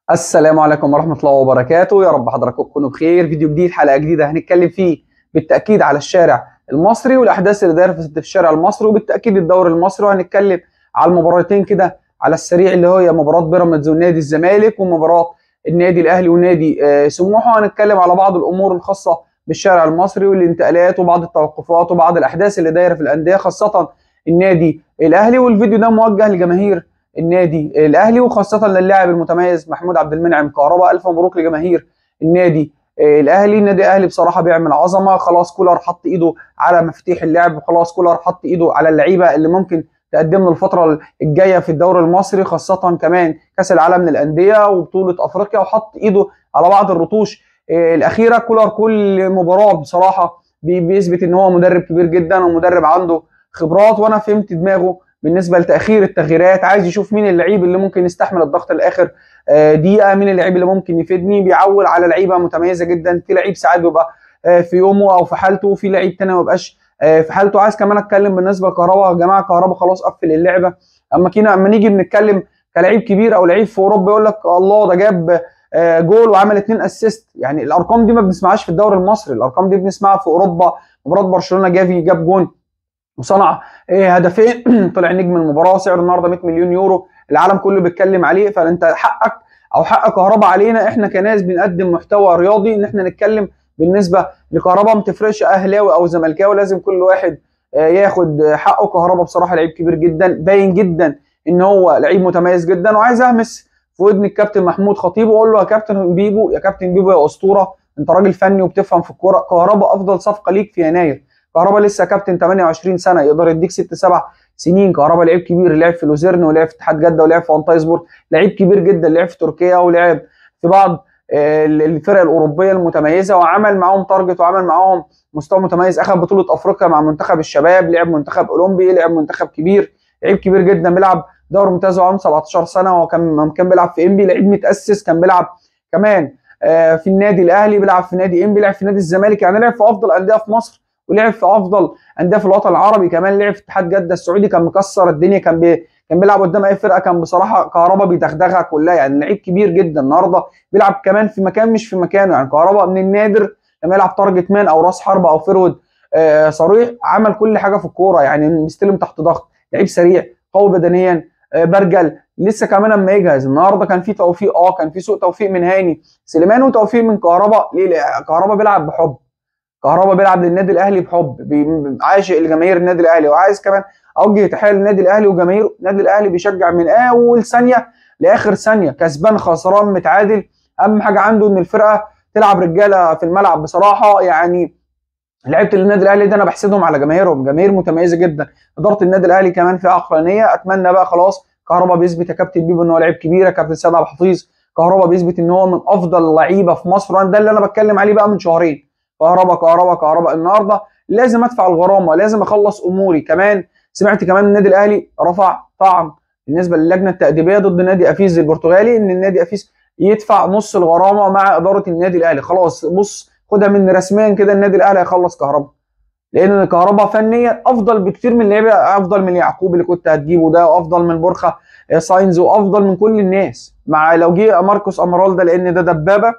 السلام عليكم ورحمة الله وبركاته يا رب حضراتكم تكونوا بخير فيديو جديد حلقة جديدة هنتكلم فيه بالتأكيد على الشارع المصري والأحداث اللي دايرة في الشارع المصري وبالتأكيد الدوري المصري وهنتكلم على المباراتين كده على السريع اللي هي مباراة بيراميدز ونادي الزمالك ومباراة النادي الأهلي ونادي آه، سموحة وهنتكلم على بعض الأمور الخاصة بالشارع المصري والانتقالات وبعض التوقفات وبعض الأحداث اللي دايرة في الأندية خاصة النادي الأهلي والفيديو ده موجه لجماهير النادي الاهلي وخاصه للاعب المتميز محمود عبد المنعم كهربا الف مبروك لجماهير النادي آه، الاهلي النادي الاهلي بصراحه بيعمل عظمه خلاص كولر حط ايده على مفاتيح اللعب وخلاص كولر حط ايده على اللعيبه اللي ممكن تقدم له الفتره الجايه في الدوري المصري خاصه كمان كاس العالم للانديه وبطوله افريقيا وحط ايده على بعض الرتوش آه، الاخيره كولر كل مباراه بصراحه بي- بيثبت ان هو مدرب كبير جدا ومدرب عنده خبرات وانا فهمت دماغه بالنسبه لتاخير التغييرات عايز يشوف مين اللعيب اللي ممكن يستحمل الضغط الاخر آه، دقيقه مين اللعيب اللي ممكن يفيدني بيعول على لعيبه متميزه جدا في لعيب ساعات بيبقى آه، في يومه او في حالته وفي لعيب تاني ما بيبقاش آه، في حالته عايز كمان اتكلم بالنسبه لكهربا يا جماعه كهربا خلاص قفل اللعبه اما كنا اما نيجي بنتكلم كلاعب كبير او لعيب في اوروبا يقول لك الله ده جاب آه، جول وعمل اتنين اسيست يعني الارقام دي ما بنسمعهاش في الدوري المصري الارقام دي بنسمعها في اوروبا مباراه برشلونه جافي جاب جون وصنع إيه هدفين طلع نجم المباراه سعره النهارده 100 مليون يورو العالم كله بيتكلم عليه فانت حقك او حق كهربا علينا احنا كناس بنقدم محتوى رياضي ان احنا نتكلم بالنسبه لكهربا ما تفرقش اهلاوي او زملكاوي لازم كل واحد آه، ياخد حقه كهربا بصراحه لعيب كبير جدا باين جدا ان هو لعيب متميز جدا وعايز اهمس في ودن الكابتن محمود خطيب واقول له يا كابتن بيبو يا كابتن بيبو يا اسطوره انت راجل فني وبتفهم في الكوره كهربا افضل صفقه ليك في يناير كهربا لسه كابتن 28 سنه يقدر يديك ست سبع سنين كهربا لعيب كبير لعب في لوزيرن ولعب في اتحاد جده ولعب في انطايسبور لعيب كبير جدا لعب في تركيا ولعب في بعض آه، الفرق الاوروبيه المتميزه وعمل معاهم تارجت وعمل معاهم مستوى متميز اخذ بطوله افريقيا مع منتخب الشباب لعب منتخب اولمبي لعب منتخب كبير لعيب كبير جدا بيلعب دوري ممتاز وعنده 17 سنه وكان كان بيلعب في انبي لعيب متاسس كان بيلعب كمان آه، في النادي الاهلي بيلعب في نادي انبي لعب في نادي الزمالك يعني لعب في افضل انديه في مصر ولعب في افضل انديه في الوطن العربي كمان لعب في اتحاد جده السعودي كان مكسر الدنيا كان بي كان بيلعب قدام اي فرقه كان بصراحه كهربا بيدغدغها كلها يعني لعيب كبير جدا النهارده بيلعب كمان في مكان مش في مكانه يعني كهربا من النادر لما يلعب تارجت مان او راس حربه او فرود آه صريح عمل كل حاجه في الكوره يعني بيستلم تحت ضغط لعيب سريع قوي بدنيا آه برجل لسه كمان اما يجهز النهارده كان في توفيق اه كان في سوء توفيق من هاني سليمان وتوفيق من كهربا ليه لأ- كهربا بيلعب بحب كهربا بيلعب للنادي الاهلي بحب بي- عاشق لجماهير النادي الاهلي وعايز كمان اوجه تحيه للنادي الاهلي وجماهيره النادي الاهلي بيشجع من اول ثانيه لاخر ثانيه كسبان خسران متعادل اهم حاجه عنده ان الفرقه تلعب رجاله في الملعب بصراحه يعني لعيبه النادي الاهلي ده انا بحسدهم على جماهيرهم جماهير متميزه جدا اداره النادي الاهلي كمان فيها عقلانيه اتمنى بقى خلاص كهربا بيثبت يا كابتن بيبو ان هو لعيب كبير يا كابتن سيد عبد الحفيظ كهربا بيثبت ان هو من افضل لعيبه في مصر وانا ده اللي انا بتكلم عليه بقى من شهرين كهربا كهربا كهربا النهارده لازم ادفع الغرامه لازم اخلص اموري كمان سمعت كمان النادي الاهلي رفع طعن بالنسبه للجنه التاديبيه ضد نادي افيز البرتغالي ان النادي افيز يدفع نص الغرامه مع اداره النادي الاهلي خلاص بص خدها من رسميا كده النادي الاهلي هيخلص كهربا لان كهربا فنيا افضل بكتير من لعيبه افضل من يعقوب اللي كنت هتجيبه ده وافضل من بورخا آه، ساينز وافضل من كل الناس مع لو جه ماركوس امرال ده لان ده دبابه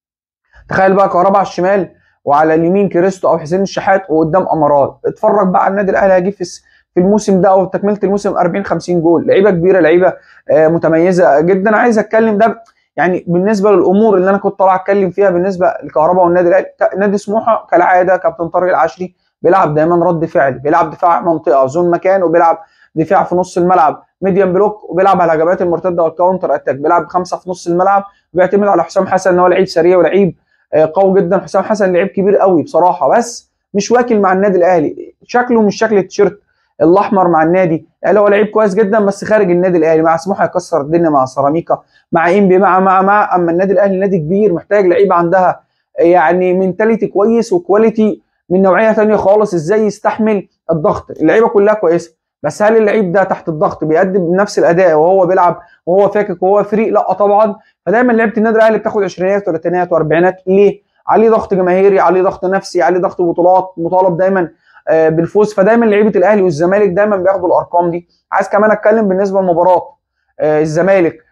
تخيل بقى كهربا على الشمال وعلى اليمين كريستو او حسين الشحات وقدام امرال اتفرج بقى على النادي الاهلي هيجيب في الس- في الموسم ده او تكمله الموسم 40 50 جول لعيبه كبيره لعيبه آه، متميزه جدا عايز اتكلم ده يعني بالنسبه للامور اللي انا كنت طالع اتكلم فيها بالنسبه لكهربا والنادي الاهلي ك- نادي سموحه كالعاده كابتن طارق العشري بيلعب دايما رد فعل بيلعب دفاع منطقه زون مكان وبيلعب دفاع في نص الملعب ميديم بلوك وبيلعب على الهجمات المرتده والكاونتر اتاك بيلعب خمسه في نص الملعب وبيعتمد على حسام حسن ان هو لعيب سريع ولعيب آه، قوي جدا حسام حسن لعيب كبير قوي بصراحه بس مش واكل مع النادي الاهلي شكله مش شكل التيشيرت الاحمر مع النادي الاهلي هو لعيب كويس جدا بس خارج النادي الاهلي مع سموحه هيكسر الدنيا مع سيراميكا مع انبي مع مع مع اما النادي الاهلي نادي كبير محتاج لعيبه عندها يعني منتاليتي كويس وكواليتي من نوعيه ثانيه خالص ازاي يستحمل الضغط اللعيبه كلها كويسه بس هل اللعيب ده تحت الضغط بيقدم نفس الاداء وهو بيلعب وهو فاكك وهو فريق لا طبعا فدايما لعيبه النادي الاهلي بتاخد عشرينات وثلاثينات واربعينات ليه عليه ضغط جماهيري عليه ضغط نفسي عليه ضغط بطولات مطالب دايما آه، بالفوز فدايما لعيبه الاهلي والزمالك دايما بياخدوا الارقام دي عايز كمان اتكلم بالنسبه لمباراه آه، الزمالك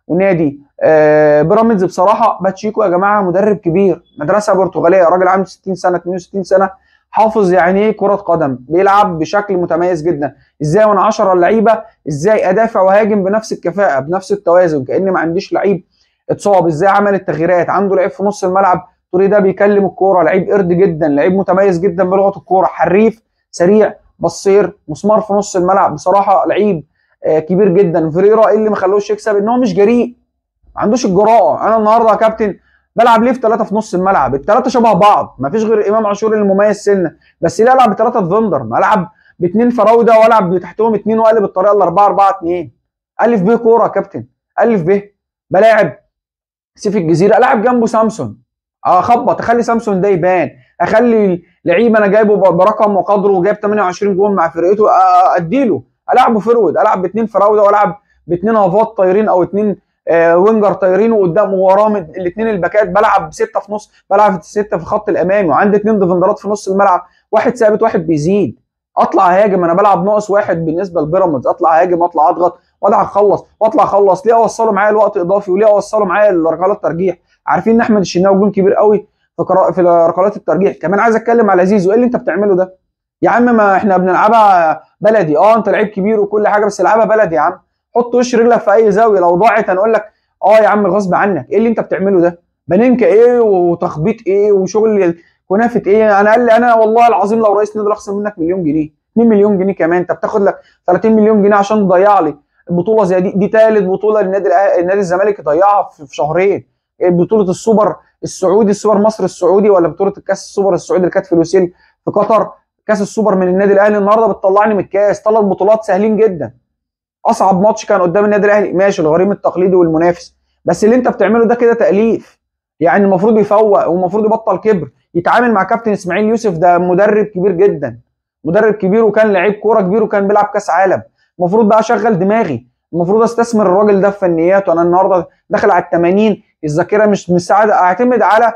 ونادي آه بيراميدز بصراحه باتشيكو يا جماعه مدرب كبير مدرسه برتغاليه راجل عنده 60 سنه 62 سنه حافظ يعني ايه كره قدم بيلعب بشكل متميز جدا ازاي وانا 10 لعيبه ازاي ادافع وهاجم بنفس الكفاءه بنفس التوازن كان ما عنديش لعيب اتصاب ازاي عمل التغييرات عنده لعيب في نص الملعب توري ده بيكلم الكوره لعيب قرد جدا لعيب متميز جدا بلغه الكوره حريف سريع بصير مسمار في نص الملعب بصراحه لعيب آه كبير جدا فيريرا اللي ما خلوش يكسب ان هو مش جريء ما عندوش الجراءه انا النهارده يا كابتن بلعب ليه في ثلاثه في نص الملعب الثلاثه شبه بعض ما فيش غير امام عاشور اللي مميز سنه بس ليه العب بثلاثه ديفندر ما العب باثنين فراوده والعب تحتهم اثنين واقلب الطريقه ال 4 4 2 الف ب كوره يا كابتن الف ب بلاعب سيف الجزيره العب جنبه سامسون اخبط اخلي سامسون ده يبان اخلي لعيب انا جايبه برقم وقدره وجايب 28 جول مع فرقته اديله العبه فرود العب باثنين فراوده والعب باثنين هافات طايرين او اثنين آه وينجر طايرين وقدام ووراه الاثنين الباكات بلعب سته في نص بلعب سته في الخط الامامي وعندي اثنين ديفندرات في نص الملعب واحد ثابت واحد بيزيد اطلع هاجم انا بلعب ناقص واحد بالنسبه لبيراميدز اطلع هاجم واطلع اضغط واطلع اخلص واطلع اخلص ليه اوصله معايا لوقت اضافي وليه اوصله معايا لركلات الترجيح عارفين ان احمد الشناوي جون كبير قوي في قرا... في ركلات الترجيح كمان عايز اتكلم على زيزو ايه اللي انت بتعمله ده يا عم ما احنا بنلعبها بلدي اه انت لعيب كبير وكل حاجه بس العبها بلدي يا عم حط وش رجلك في اي زاويه لو ضاعت هنقول لك اه يا عم غصب عنك ايه اللي انت بتعمله ده بننكا ايه وتخبيط ايه وشغل كنافه ايه انا قال لي انا والله العظيم لو رئيس نادي اخصم منك مليون جنيه 2 مليون جنيه كمان انت بتاخد لك 30 مليون جنيه عشان تضيع لي بطوله زي دي دي ثالث بطوله للنادي نادي الزمالك يضيعها في شهرين بطوله السوبر السعودي السوبر مصر السعودي ولا بطوله الكاس السوبر السعودي اللي كانت في لوسيل في قطر كاس السوبر من النادي الاهلي النهارده بتطلعني من الكاس ثلاث بطولات سهلين جدا اصعب ماتش كان قدام النادي الاهلي ماشي الغريم التقليدي والمنافس بس اللي انت بتعمله ده كده تاليف يعني المفروض يفوق والمفروض يبطل كبر يتعامل مع كابتن اسماعيل يوسف ده مدرب كبير جدا مدرب كبير وكان لعيب كوره كبير وكان بيلعب كاس عالم المفروض بقى اشغل دماغي المفروض استثمر الراجل ده في فنياته انا النهارده داخل على ال 80 الذاكره مش مساعده اعتمد على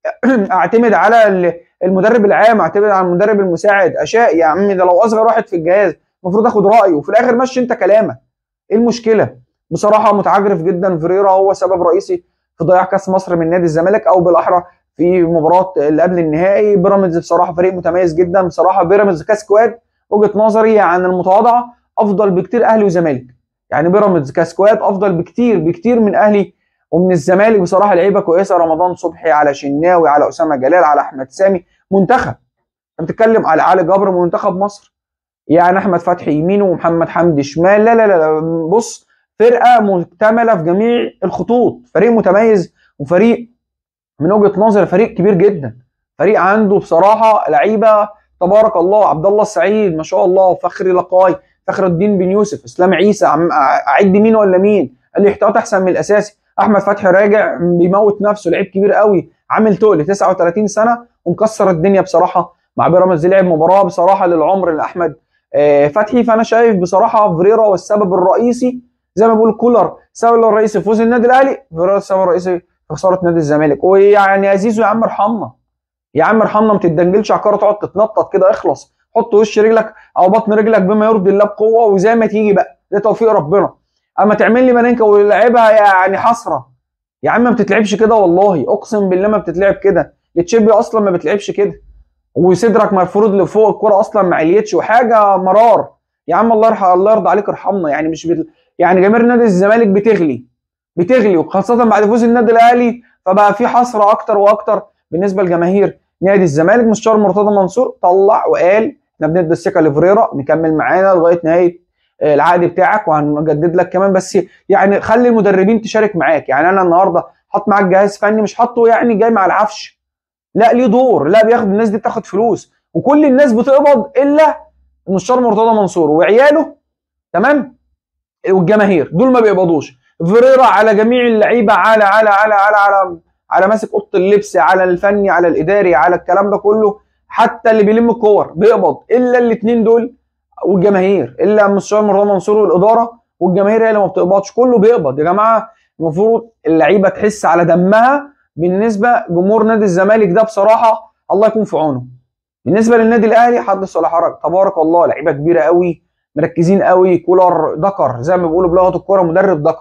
اعتمد على المدرب العام اعتمد على المدرب المساعد اشياء يا عم ده لو اصغر واحد في الجهاز المفروض اخد رايه وفي الاخر مشي انت كلامك ايه المشكله بصراحه متعجرف جدا فيريرا هو سبب رئيسي في ضياع كاس مصر من نادي الزمالك او بالاحرى في مباراه اللي قبل النهائي بيراميدز بصراحه فريق متميز جدا بصراحه بيراميدز كسكواد وجهه نظري عن المتواضعه افضل بكتير اهلي وزمالك يعني بيراميدز كسكواد افضل بكتير بكتير من اهلي ومن الزمالك بصراحه لعيبه كويسه رمضان صبحي على شناوي على اسامه جلال على احمد سامي منتخب انت بتتكلم على علي جبر منتخب مصر يعني احمد فتحي يمين ومحمد حمدي شمال لا لا لا بص فرقه مكتمله في جميع الخطوط فريق متميز وفريق من وجهه نظري فريق كبير جدا فريق عنده بصراحه لعيبه تبارك الله عبد الله السعيد ما شاء الله فخري لقاي فخر الدين بن يوسف اسلام عيسى اعد مين ولا مين قال لي احتياط احسن من الاساسي احمد فتحي راجع بيموت نفسه لعيب كبير قوي عامل تقل 39 سنه ومكسر الدنيا بصراحه مع بيراميدز لعب مباراه بصراحه للعمر لاحمد فتحي فانا شايف بصراحه فريرا والسبب الرئيسي زي ما بقول كولر السبب الرئيسي في فوز النادي الاهلي فريرا السبب الرئيسي في خساره نادي الزمالك ويعني يا زيزو يا عم ارحمنا يا عم ارحمنا ما تتدنجلش على الكوره تقعد تتنطط كده اخلص حط وش رجلك او بطن رجلك بما يرضي الله بقوه وزي ما تيجي بقى ده توفيق ربنا اما تعمل لي مانينكا ولعبها يعني حسره يا عم ما بتتلعبش كده والله اقسم بالله ما بتتلعب كده التشيبي اصلا ما بتلعبش كده وصدرك مفروض لفوق الكوره اصلا ما عليتش وحاجه مرار يا عم الله يرحم الله يرضى عليك ارحمنا يعني مش بت... يعني جماهير نادي الزمالك بتغلي بتغلي وخاصه بعد فوز النادي الاهلي فبقى في حسره اكتر واكتر بالنسبه لجماهير نادي الزمالك مستشار مرتضى منصور طلع وقال احنا بندي الثقه لفريرا نكمل معانا لغايه نهايه العقد بتاعك وهنجدد لك كمان بس يعني خلي المدربين تشارك معاك يعني انا النهارده حاط معاك جهاز فني مش حاطه يعني جاي مع العفش لا ليه دور لا بياخد الناس دي بتاخد فلوس وكل الناس بتقبض الا المستشار مرتضى منصور وعياله تمام والجماهير دول ما بيقبضوش فيريرا على جميع اللعيبه على على على على على على ماسك اوضه اللبس على الفني على الاداري على الكلام ده كله حتى اللي بيلم الكور بيقبض الا الاثنين دول والجماهير الا المستشار مرتضى منصور والاداره والجماهير هي اللي ما بتقبضش كله بيقبض يا جماعه المفروض اللعيبه تحس على دمها بالنسبه جمهور نادي الزمالك ده بصراحه الله يكون في عونه بالنسبه للنادي الاهلي حدث ولا حرج تبارك الله لعيبه كبيره قوي مركزين قوي كولر دكر زي ما بيقولوا بلغه الكوره مدرب دكر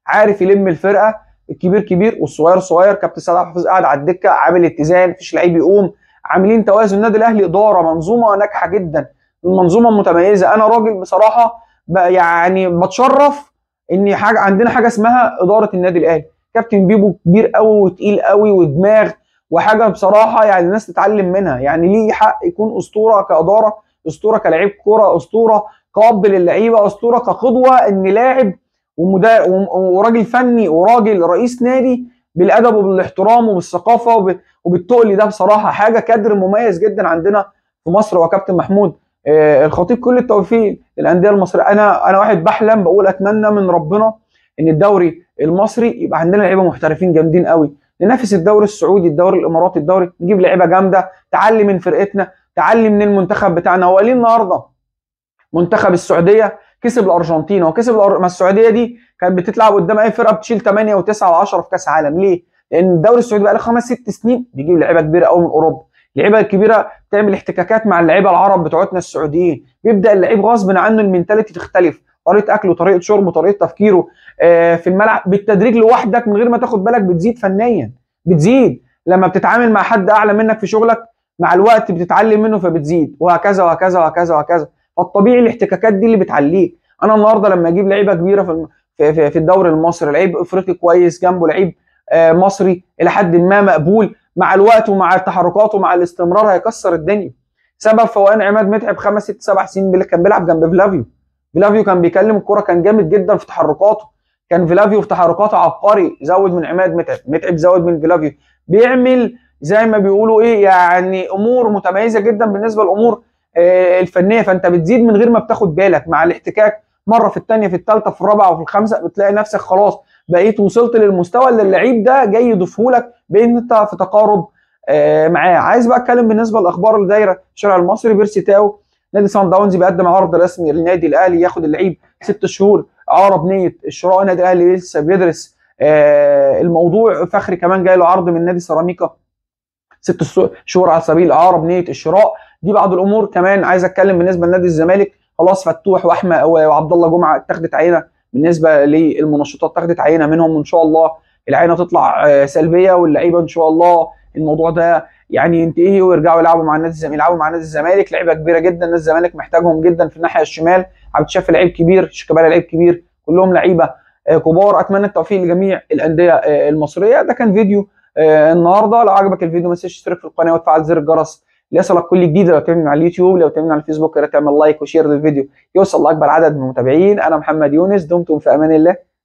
عارف يلم الفرقه الكبير كبير والصغير صغير كابتن سيد عبد الحفيظ قاعد على الدكه عامل اتزان مفيش لعيب يقوم عاملين توازن النادي الاهلي اداره منظومه ناجحه جدا منظومه متميزه انا راجل بصراحه يعني بتشرف ان حاجه عندنا حاجه اسمها اداره النادي الاهلي كابتن بيبو كبير قوي وتقيل قوي ودماغ وحاجه بصراحه يعني الناس تتعلم منها يعني ليه حق يكون اسطوره كاداره اسطوره كلاعب كوره اسطوره كاب للعيبه اسطوره كقدوه ان لاعب وراجل فني وراجل رئيس نادي بالادب وبالاحترام وبالثقافه وبالتقل ده بصراحه حاجه كادر مميز جدا عندنا في مصر وكابتن محمود آه، الخطيب كل التوفيق للانديه المصريه انا انا واحد بحلم بقول اتمنى من ربنا ان الدوري المصري يبقى عندنا لعيبه محترفين جامدين قوي ننافس الدوري السعودي الدوري الاماراتي الدوري نجيب لعيبه جامده تعلي من فرقتنا تعلي من المنتخب بتاعنا هو ليه النهارده منتخب السعوديه كسب الارجنتين هو كسب الأر... ما السعوديه دي كانت بتتلعب قدام اي فرقه بتشيل 8 و9 و10 في كاس عالم ليه؟ لان الدوري السعودي بقى له خمس ست سنين بيجيب لعيبه كبيره قوي من اوروبا اللعيبه الكبيره بتعمل احتكاكات مع اللعيبه العرب بتوعتنا السعوديين بيبدا اللعيب غصب عنه المينتاليتي تختلف طريقه اكله طريقه شربه طريقه تفكيره آه في الملعب بالتدريج لوحدك من غير ما تاخد بالك بتزيد فنيا بتزيد لما بتتعامل مع حد اعلى منك في شغلك مع الوقت بتتعلم منه فبتزيد وهكذا وهكذا وهكذا وهكذا فالطبيعي الاحتكاكات دي اللي بتعليك انا النهارده لما اجيب لعيبه كبيره في في, في الدوري المصري لعيب افريقي كويس جنبه لعيب آه مصري الى حد ما مقبول مع الوقت ومع التحركات ومع الاستمرار هيكسر الدنيا سبب فوقان عماد متعب خمس ست سبع سنين كان بيلعب جنب فلافيو فلافيو كان بيكلم الكوره كان جامد جدا في تحركاته كان فلافيو في تحركاته عبقري زود من عماد متعب متعب زود من فلافيو بيعمل زي ما بيقولوا ايه يعني امور متميزه جدا بالنسبه للامور آه الفنيه فانت بتزيد من غير ما بتاخد بالك مع الاحتكاك مره في الثانيه في الثالثه في الرابعه وفي الخامسه بتلاقي نفسك خلاص بقيت وصلت للمستوى اللي اللعيب ده جاي يضيفه لك بان انت في تقارب آه معاه عايز بقى اتكلم بالنسبه للاخبار اللي دايره الشارع المصري بيرسي تاو نادي سان داونز بيقدم عرض رسمي للنادي الاهلي ياخد اللعيب ست شهور اعاره بنيه الشراء النادي الاهلي لسه بيدرس آه الموضوع فخري كمان جاي له عرض من نادي سيراميكا ست شهور على سبيل الاعاره بنيه الشراء دي بعض الامور كمان عايز اتكلم بالنسبه لنادي الزمالك خلاص فتوح واحمد وعبد الله جمعه اتخذت عينه بالنسبه للمنشطات اتخذت عينه منهم وان شاء الله العينه تطلع آه، سلبيه واللعيبه ان شاء الله الموضوع ده يعني ينتهي ويرجعوا يلعبوا مع النادي الزمالك يلعبوا مع نادي الزمالك لعيبه كبيره جدا نادي الزمالك محتاجهم جدا في الناحيه الشمال عبد الشافي لعيب كبير شيكابالا لعيب كبير كلهم لعيبه آه، كبار اتمنى التوفيق لجميع الانديه آه، المصريه ده كان فيديو النهارده لو عجبك الفيديو ما تنساش تشترك في القناه وتفعل زر الجرس ليصلك كل جديد لو تعمل على اليوتيوب لو تعمل على الفيسبوك يا ريت تعمل لايك وشير للفيديو يوصل لاكبر عدد من المتابعين انا محمد يونس دمتم في امان الله